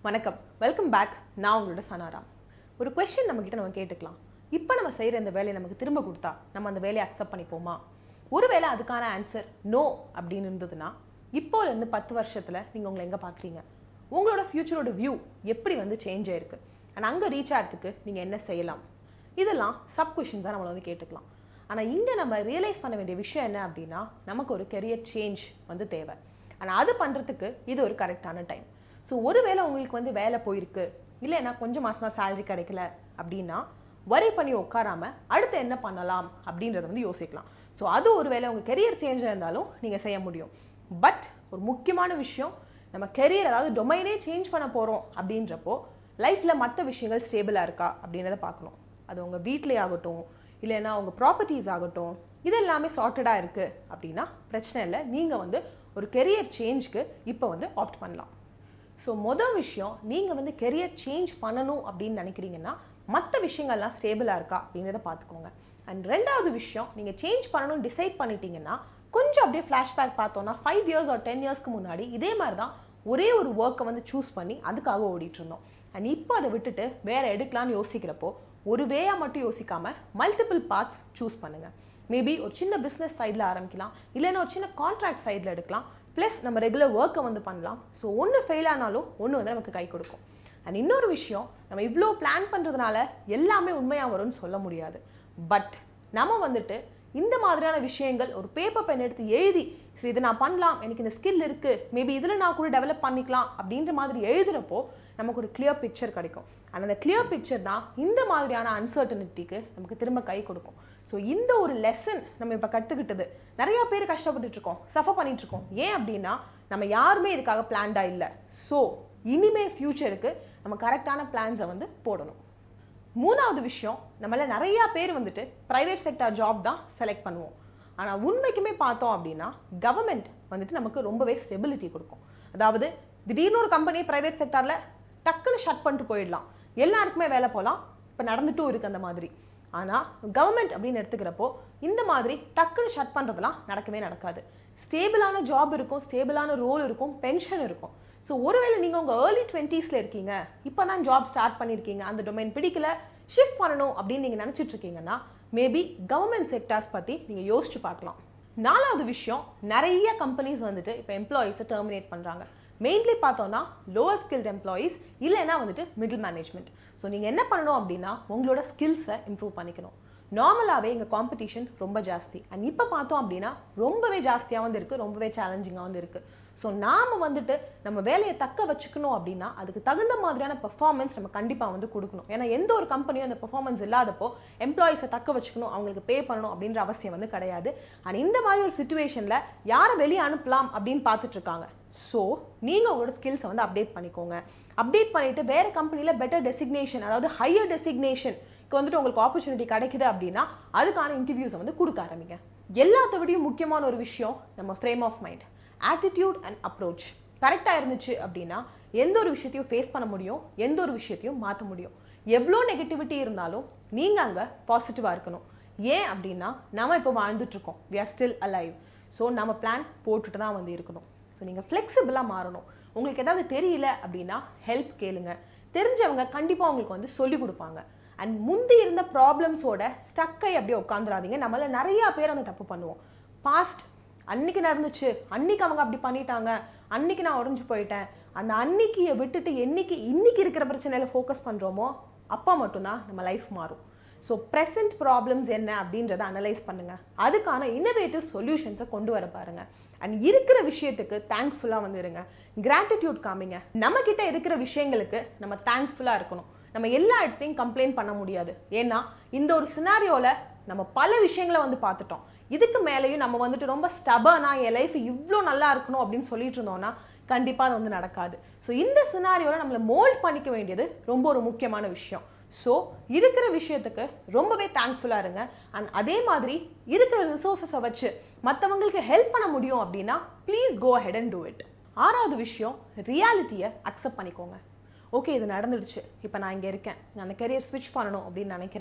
வணக்கம் welcome back நான் உங்களோட சனாராம் ஒரு கொஸ்டின் நம்மக்கிட்ட நம்ம கேட்டுக்கலாம் இப்போ நம்ம செய்கிற இந்த வேலையை நமக்கு திரும்ப கொடுத்தா நம்ம அந்த வேலையை அக்செப்ட் பண்ணிப்போமா ஒருவேளை அதுக்கான ஆன்சர் நோ அப்படின்னு இருந்ததுன்னா இப்போலேருந்து பத்து வருஷத்தில் நீங்கள் உங்களை எங்கே பார்க்குறீங்க உங்களோட ஃப்யூச்சரோட வியூ எப்படி வந்து சேஞ்ச் ஆயிருக்கு அண்ட் அங்கே ரீச் ஆகிறதுக்கு நீங்கள் என்ன செய்யலாம் இதெல்லாம் சப் கொஷின்ஸாக நம்மளை வந்து கேட்டுக்கலாம் ஆனால் இங்கே நம்ம ரியலைஸ் பண்ண வேண்டிய விஷயம் என்ன அப்படின்னா நமக்கு ஒரு கெரியர் சேஞ்ச் வந்து தேவை ஆனால் அது பண்ணுறதுக்கு இது ஒரு கரெக்டான டைம் ஸோ ஒருவேளை உங்களுக்கு வந்து வேலை போயிருக்கு இல்லைன்னா கொஞ்சம் மாசமா சேலரி கிடைக்கல அப்படின்னா வரி பண்ணி உட்காராம அடுத்து என்ன பண்ணலாம் அப்படின்றத வந்து யோசிக்கலாம் ஸோ அது ஒருவேளை உங்கள் கெரியர் சேஞ்சாக இருந்தாலும் நீங்கள் செய்ய முடியும் பட் ஒரு முக்கியமான விஷயம் நம்ம கெரியர் அதாவது டொமைனே சேஞ்ச் பண்ண போகிறோம் அப்படின்றப்போ லைஃப்பில் மற்ற விஷயங்கள் ஸ்டேபிளாக இருக்கா அப்படின்றத பார்க்கணும் அது உங்கள் வீட்டிலே ஆகட்டும் இல்லைன்னா உங்கள் ப்ராப்பர்ட்டிஸ் ஆகட்டும் இது எல்லாமே சார்ட்டடாக இருக்குது அப்படின்னா பிரச்சனை இல்லை நீங்கள் வந்து ஒரு கெரியர் சேஞ்ச்க்கு இப்போ வந்து ஆப்ட் பண்ணலாம் ஸோ மொதல் விஷயம் நீங்கள் வந்து கெரியர் சேஞ்ச் பண்ணணும் அப்படின்னு நினைக்கிறீங்கன்னா மற்ற விஷயங்கள்லாம் ஸ்டேபிளாக இருக்கா அப்படிங்கிறத பார்த்துக்கோங்க அண்ட் ரெண்டாவது விஷயம் நீங்கள் சேஞ்ச் பண்ணணும்னு டிசைட் பண்ணிட்டீங்கன்னா கொஞ்சம் அப்படியே ஃப்ளாஷ்பேக் பார்த்தோன்னா ஃபைவ் இயர்ஸ் ஒரு டென் இயர்ஸ்க்கு முன்னாடி இதே மாதிரி தான் ஒரே ஒரு ஒர்க்கை வந்து சூஸ் பண்ணி அதுக்காக ஓடிட்டு இருந்தோம் அண்ட் இப்போ அதை விட்டுட்டு வேற எடுக்கலாம்னு யோசிக்கிறப்போ ஒரு வேயா மட்டும் யோசிக்காம மல்டிபிள் பார்ட்ஸ் சூஸ் பண்ணுங்க மேபி ஒரு சின்ன பிஸ்னஸ் சைடில் ஆரம்பிக்கலாம் இல்லைன்னா ஒரு சின்ன கான்ட்ராக்ட் சைடில் எடுக்கலாம் ப்ளஸ் நம்ம ரெகுலர் ஒர்க்கை வந்து பண்ணலாம் ஸோ ஒன்று ஃபெயில் ஆனாலும் ஒன்று வந்து நமக்கு கை கொடுக்கும் அண்ட் இன்னொரு விஷயம் நம்ம இவ்வளோ பிளான் பண்ணுறதுனால எல்லாமே உண்மையாக வரும்னு சொல்ல முடியாது பட் நம்ம வந்துட்டு இந்த மாதிரியான விஷயங்கள் ஒரு பேப்பர் பென் எடுத்து எழுதி சரி இதை நான் பண்ணலாம் எனக்கு இந்த ஸ்கில் இருக்குது மேபி இதில் நான் கூட டெவலப் பண்ணிக்கலாம் அப்படின்ற மாதிரி எழுதுகிறப்போ நமக்கு ஒரு கிளியர் பிக்சர் கிடைக்கும் அண்ட் அந்த கிளியர் பிக்சர் தான் இந்த மாதிரியான அன்சர்டனிட்டிக்கு நமக்கு திரும்ப கை கொடுக்கும் ஸோ இந்த ஒரு லெசன் நம்ம இப்போ கற்றுக்கிட்டது நிறைய பேர் கஷ்டப்பட்டுட்டு இருக்கோம் சஃபர் பண்ணிட்டு இருக்கோம் ஏன் அப்படின்னா நம்ம யாருமே இதுக்காக பிளான்டா இல்லை ஸோ இனிமே ஃப்யூச்சருக்கு நம்ம கரெக்டான பிளான்ஸை வந்து போடணும் மூணாவது விஷயம் நம்மள நிறைய பேர் வந்துட்டு பிரைவேட் செக்டர் ஜாப் தான் செலக்ட் பண்ணுவோம் ஆனால் உண்மைக்குமே பார்த்தோம் அப்படின்னா கவர்மெண்ட் வந்துட்டு நமக்கு ரொம்பவே ஸ்டெபிலிட்டி கொடுக்கும் அதாவது திடீர்னு ஒரு கம்பெனி பிரைவேட் செக்டாரில் டக்குன்னு ஷட் பண்ணிட்டு போயிடலாம் எல்லாருக்குமே வேலை போகலாம் இப்போ நடந்துட்டும் இருக்கு அந்த மாதிரி ஆனால் கவர்மெண்ட் அப்படின்னு எடுத்துக்கிறப்போ இந்த மாதிரி டக்குன்னு ஷட் பண்ணுறதுலாம் நடக்கவே நடக்காது ஸ்டேபிளான ஜாப் இருக்கும் ஸ்டேபிளான ரோல் இருக்கும் பென்ஷன் இருக்கும் ஸோ ஒருவேளை நீங்கள் உங்கள் ஏர்லி டுவெண்ட்டீஸில் இருக்கீங்க இப்போ தான் ஜாப் ஸ்டார்ட் பண்ணியிருக்கீங்க அந்த டொமைன் பிடிக்கல ஷிஃப்ட் பண்ணணும் அப்படின்னு நீங்கள் நினச்சிட்டு இருக்கீங்கன்னா மேபி கவர்மெண்ட் செக்டார்ஸ் பற்றி நீங்கள் யோசிச்சு பார்க்கலாம் நாலாவது விஷயம் நிறைய கம்பெனிஸ் வந்துட்டு இப்போ எம்ப்ளாயீஸை டெர்மினேட் பண்ணுறாங்க மெயின்லி பார்த்தோன்னா லோவர் ஸ்கில்ட் எம்ப்ளாயீஸ் இல்லைன்னா வந்துட்டு மிடில் மேனேஜ்மெண்ட் ஸோ நீங்கள் என்ன பண்ணணும் அப்படின்னா உங்களோட ஸ்கில்ஸை இம்ப்ரூவ் பண்ணிக்கணும் நார்மலாகவே எங்கள் காம்படிஷன் ரொம்ப ஜாஸ்தி அண்ட் இப்போ பார்த்தோம் அப்படின்னா ரொம்பவே ஜாஸ்தியாக வந்து இருக்குது ரொம்பவே சேலஞ்சிங்காக வந்து இருக்குது ஸோ நாம் வந்துட்டு நம்ம வேலையை தக்க வச்சுக்கணும் அப்படின்னா அதுக்கு தகுந்த மாதிரியான பெர்ஃபார்மன்ஸ் நம்ம கண்டிப்பாக வந்து கொடுக்கணும் ஏன்னா எந்த ஒரு கம்பெனியும் அந்த பெர்ஃபார்மன்ஸ் இல்லாதப்போ எம்ப்ளாயிஸை தக்க வச்சுக்கணும் அவங்களுக்கு பே பண்ணணும் அப்படின்ற அவசியம் வந்து கிடையாது அண்ட் இந்த மாதிரி ஒரு சுச்சுவேஷனில் யாரை வெளியே அனுப்பலாம் அப்படின்னு பார்த்துட்டு இருக்காங்க ஸோ நீங்கள் உங்களோட ஸ்கில்ஸை வந்து அப்டேட் பண்ணிக்கோங்க அப்டேட் பண்ணிட்டு வேற கம்பெனியில் பெட்டர் டெசிக்னேஷன் அதாவது ஹையர் டெசிக்னேஷன் வந்துட்டு உங்களுக்கு ஆப்பர்ச்சுனிட்டி கிடைக்குது அப்படின்னா அதுக்கான இன்டர்வியூஸை வந்து கொடுக்க ஆரம்பிங்க எல்லாத்த விடையும் முக்கியமான ஒரு விஷயம் நம்ம frame of mind attitude and approach கரெக்டாக இருந்துச்சு அப்படின்னா எந்த ஒரு விஷயத்தையும் ஃபேஸ் பண்ண முடியும் எந்த ஒரு விஷயத்தையும் மாற்ற முடியும் எவ்வளோ நெகட்டிவிட்டி இருந்தாலும் நீங்கள் அங்கே பாசிட்டிவாக இருக்கணும் ஏன் அப்படின்னா நம்ம இப்போ வாழ்ந்துட்டு இருக்கோம் we are still alive so நம்ம பிளான் போட்டுட்டு தான் வந்து இருக்கணும் ஸோ நீங்கள் ஃப்ளெக்சிபிளாக மாறணும் உங்களுக்கு ஏதாவது தெரியல அப்படின்னா ஹெல்ப் கேளுங்க தெரிஞ்சவங்க கண்டிப்பாக உங்களுக்கு வந்து சொல்லிக் கொடுப்பாங்க அண்ட் முந்தி இருந்த ப்ராப்ளம்ஸோட ஸ்டக்கை அப்படியே உட்காந்துடாதீங்க நம்மள நிறையா பேர் அந்த தப்பு பண்ணுவோம் பாஸ்ட் அன்னைக்கு நடந்துச்சு அன்னைக்கு அவங்க அப்படி பண்ணிட்டாங்க அன்னைக்கு நான் உடஞ்சு போயிட்டேன் அந்த அன்னைக்கியை விட்டுட்டு என்னைக்கு இன்னைக்கு இருக்கிற பிரச்சனையில ஃபோக்கஸ் பண்ணுறோமோ அப்போ மட்டும்தான் நம்ம லைஃப் மாறும் ஸோ ப்ரெசன்ட் ப்ராப்ளம்ஸ் என்ன அப்படின்றத அனலைஸ் பண்ணுங்க அதுக்கான இன்னோவேட்டிவ் சொல்யூஷன்ஸை கொண்டு வர பாருங்க அண்ட் இருக்கிற விஷயத்துக்கு தேங்க்ஃபுல்லாக வந்து இருங்க கிராட்டிடியூட் காமிங்க நம்ம கிட்ட இருக்கிற விஷயங்களுக்கு நம்ம தேங்க்ஃபுல்லாக இருக்கணும் நம்ம எல்லா இடத்தையும் கம்ப்ளைண்ட் பண்ண முடியாது ஏன்னா இந்த ஒரு சினாரியோவில் நம்ம பல விஷயங்களை வந்து பார்த்துட்டோம் இதுக்கு மேலேயும் நம்ம வந்துட்டு ரொம்ப ஸ்டபனா என் லைஃப் இவ்வளோ நல்லா இருக்கணும் அப்படின்னு சொல்லிட்டு இருந்தோம்னா கண்டிப்பாக அது வந்து நடக்காது ஸோ இந்த சினாரியோவில் நம்மளை மோல்ட் பண்ணிக்க வேண்டியது ரொம்ப ஒரு முக்கியமான விஷயம் ஸோ இருக்கிற விஷயத்துக்கு ரொம்பவே தேங்க்ஃபுல்லாக இருங்க அண்ட் அதே மாதிரி இருக்கிற ரிசோர்ஸஸை வச்சு மற்றவங்களுக்கு ஹெல்ப் பண்ண முடியும் அப்படின்னா please go ahead and do it ஆறாவது விஷயம் ரியாலிட்டியை அக்செப்ட் பண்ணிக்கோங்க ஓகே இது நடந்துடுச்சு இப்போ நான் இங்கே இருக்கேன் நான் அந்த கெரியர் ஸ்விட்ச் பண்ணணும் அப்படின்னு நினைக்கிறேன்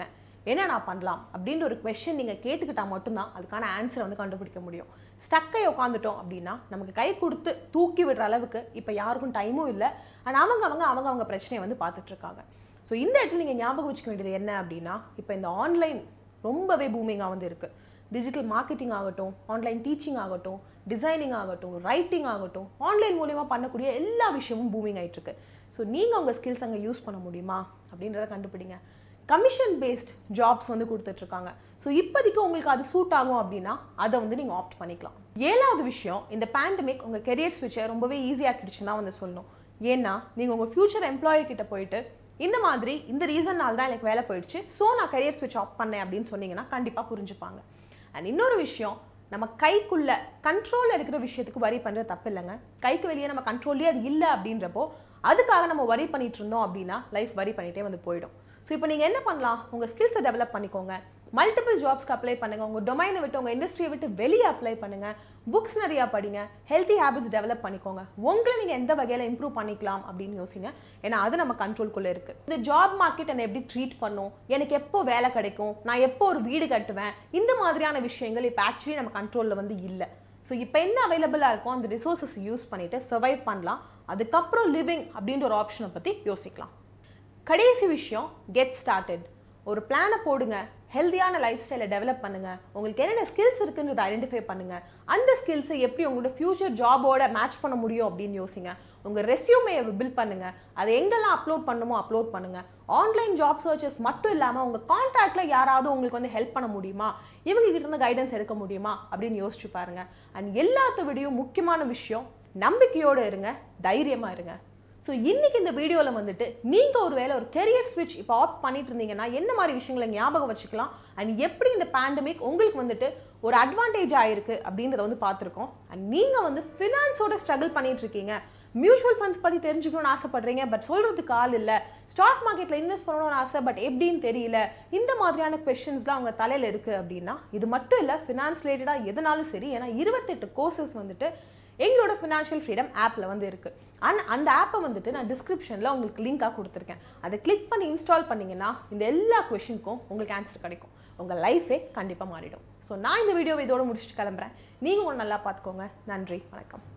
என்ன நான் பண்ணலாம் அப்படின்ற ஒரு கொஷின் நீங்கள் கேட்டுக்கிட்டால் மட்டும்தான் அதுக்கான ஆன்சரை வந்து கண்டுபிடிக்க முடியும் ஸ்டக்கை உட்காந்துட்டோம் அப்படின்னா நமக்கு கை கொடுத்து தூக்கி விடுற அளவுக்கு இப்போ யாருக்கும் டைமும் இல்லை அண்ட் அவங்க அவங்க அவங்க அவங்க பிரச்சனையை வந்து பார்த்துட்டு இருக்காங்க ஸோ இந்த இடத்துல நீங்கள் ஞாபகம் வச்சுக்க வேண்டியது என்ன அப்படின்னா இப்போ இந்த ஆன்லைன் ரொம்பவே பூமிங்காக வந்து இருக்குது டிஜிட்டல் மார்க்கெட்டிங் ஆகட்டும் ஆன்லைன் டீச்சிங் ஆகட்டும் டிசைனிங் ஆகட்டும் ரைட்டிங் ஆகட்டும் ஆன்லைன் மூலியமாக பண்ணக்கூடிய எல்லா விஷயமும் பூமிங் ஆயிட்டு இருக்கு ஸோ நீங்கள் உங்கள் ஸ்கில்ஸ் அங்கே யூஸ் பண்ண முடியுமா அப்படின்றத கண்டுபிடிங்க கமிஷன் பேஸ்ட் ஜாப்ஸ் வந்து கொடுத்துட்ருக்காங்க ஸோ இப்போதைக்கு உங்களுக்கு அது சூட் ஆகும் அப்படின்னா அதை வந்து நீங்கள் ஆப்ட் பண்ணிக்கலாம் ஏழாவது விஷயம் இந்த பேண்டமிக் உங்கள் கெரியர் ஸ்விட்சை ரொம்பவே ஈஸியாக்கிடுச்சுன்னு தான் வந்து சொல்லணும் ஏன்னா நீங்கள் உங்கள் ஃபியூச்சர் எம்ப்ளாயர் கிட்ட போயிட்டு இந்த மாதிரி இந்த ரீசன்னால தான் எனக்கு வேலை போயிடுச்சு ஸோ நான் கரியர் ஸ்விட்ச் ஆஃப் பண்ணேன் அப்படின்னு சொன்னீங்கன்னா கண்டிப்பாக புரிஞ்சுப்பாங்க அண்ட் இன்னொரு விஷயம் நம்ம கைக்குள்ள கண்ட்ரோலில் இருக்கிற விஷயத்துக்கு வரி பண்ணுறது தப்பு இல்லைங்க கைக்கு வெளியே நம்ம கண்ட்ரோல்லே அது இல்லை அப்படின்றப்போ அதுக்காக நம்ம வரி பண்ணிட்டு இருந்தோம் அப்படின்னா லைஃப் வரி பண்ணிட்டே வந்து போயிடும் ஸோ இப்போ நீங்கள் என்ன பண்ணலாம் உங்கள் ஸ்கில்ஸை டெவலப் பண்ணிக்கோங்க மல்டிபிள் ஜாப்ஸ்க்கு அப்ளை பண்ணுங்க உங்கள் டொமைனை விட்டு உங்கள் இண்டஸ்ட்ரியை விட்டு வெளியே அப்ளை பண்ணுங்க புக்ஸ் நிறையா படிங்க ஹெல்த்தி ஹேபிட்ஸ் டெவலப் பண்ணிக்கோங்க உங்களை நீங்கள் எந்த வகையில் இம்ப்ரூவ் பண்ணிக்கலாம் அப்படின்னு யோசிங்க ஏன்னா அது நம்ம கண்ட்ரோல்குள்ளே இருக்குது இந்த ஜாப் மார்க்கெட் என்னை எப்படி ட்ரீட் பண்ணும் எனக்கு எப்போ வேலை கிடைக்கும் நான் எப்போ ஒரு வீடு கட்டுவேன் இந்த மாதிரியான விஷயங்கள் இப்போ ஆக்சுவலி நம்ம கண்ட்ரோலில் வந்து இல்லை ஸோ இப்போ என்ன அவைலபிளாக இருக்கோ அந்த ரிசோர்ஸஸ் யூஸ் பண்ணிட்டு சர்வைவ் பண்ணலாம் அதுக்கப்புறம் லிவிங் அப்படின்ற ஒரு ஆப்ஷனை பற்றி யோசிக்கலாம் கடைசி விஷயம் கெட் ஸ்டார்டட் ஒரு பிளானை போடுங்க ஹெல்தியான லைஃப் ஸ்டைலை டெவலப் பண்ணுங்க உங்களுக்கு என்னென்ன ஸ்கில்ஸ் இருக்குன்றதை ஐடென்டிஃபை பண்ணுங்க அந்த ஸ்கில்ஸை எப்படி உங்களோட ஃபியூச்சர் ஜாபோட மேட்ச் பண்ண முடியும் அப்படின்னு யோசிங்க உங்க ரெஸ்யூமையை பில்ட் பண்ணுங்க அதை எங்கெல்லாம் அப்லோட் பண்ணுமோ அப்லோட் பண்ணுங்க ஆன்லைன் ஜாப் சர்ச்சஸ் மட்டும் இல்லாமல் உங்க கான்டாக்ட்ல யாராவது உங்களுக்கு வந்து ஹெல்ப் பண்ண முடியுமா இவங்க கிட்ட இருந்து கைடன்ஸ் எடுக்க முடியுமா அப்படின்னு யோசிச்சு பாருங்க அண்ட் எல்லாத்த விடையும் முக்கியமான விஷயம் நம்பிக்கையோட இருங்க தைரியமா இருங்க ஸோ இன்னைக்கு இந்த வீடியோவில் வந்துட்டு நீங்கள் ஒரு வேளை ஒரு கெரியர் ஸ்விட்ச் இப்போ ஆப்ட் பண்ணிட்டு இருந்தீங்கன்னா என்ன மாதிரி விஷயங்களை ஞாபகம் வச்சுக்கலாம் அண்ட் எப்படி இந்த பேண்டமிக் உங்களுக்கு வந்துட்டு ஒரு அட்வான்டேஜ் ஆயிருக்கு அப்படின்றத வந்து பார்த்துருக்கோம் அண்ட் நீங்கள் வந்து ஃபினான்ஸோட ஸ்ட்ரகிள் பண்ணிட்டு இருக்கீங்க மியூச்சுவல் ஃபண்ட்ஸ் பற்றி தெரிஞ்சுக்கணும்னு ஆசைப்படுறீங்க பட் சொல்கிறதுக்கு ஆள் இல்லை ஸ்டாக் மார்க்கெட்டில் இன்வெஸ்ட் பண்ணணும்னு ஆசை பட் எப்படின்னு தெரியல இந்த மாதிரியான கொஷின்ஸ்லாம் அவங்க தலையில் இருக்குது அப்படின்னா இது மட்டும் இல்லை ஃபினான்ஸ் ரிலேட்டடாக எதனாலும் சரி ஏன்னா இருபத்தெட்டு கோர்சஸ் வந்துட்டு எங்களோட ஃபினான்ஷியல் ஃப்ரீடம் ஆப்பில் வந்து இருக்குது அண்ட் அந்த ஆப்பை வந்துட்டு நான் டிஸ்கிரிப்ஷனில் உங்களுக்கு லிங்காக கொடுத்துருக்கேன் அதை கிளிக் பண்ணி இன்ஸ்டால் பண்ணிங்கன்னா இந்த எல்லா கொஷினுக்கும் உங்களுக்கு ஆன்சர் கிடைக்கும் உங்கள் லைஃபே கண்டிப்பாக மாறிடும் ஸோ நான் இந்த வீடியோவை இதோட முடிச்சுட்டு கிளம்புறேன் நீங்கள் உங்களை நல்லா பார்த்துக்கோங்க நன்றி வணக்கம்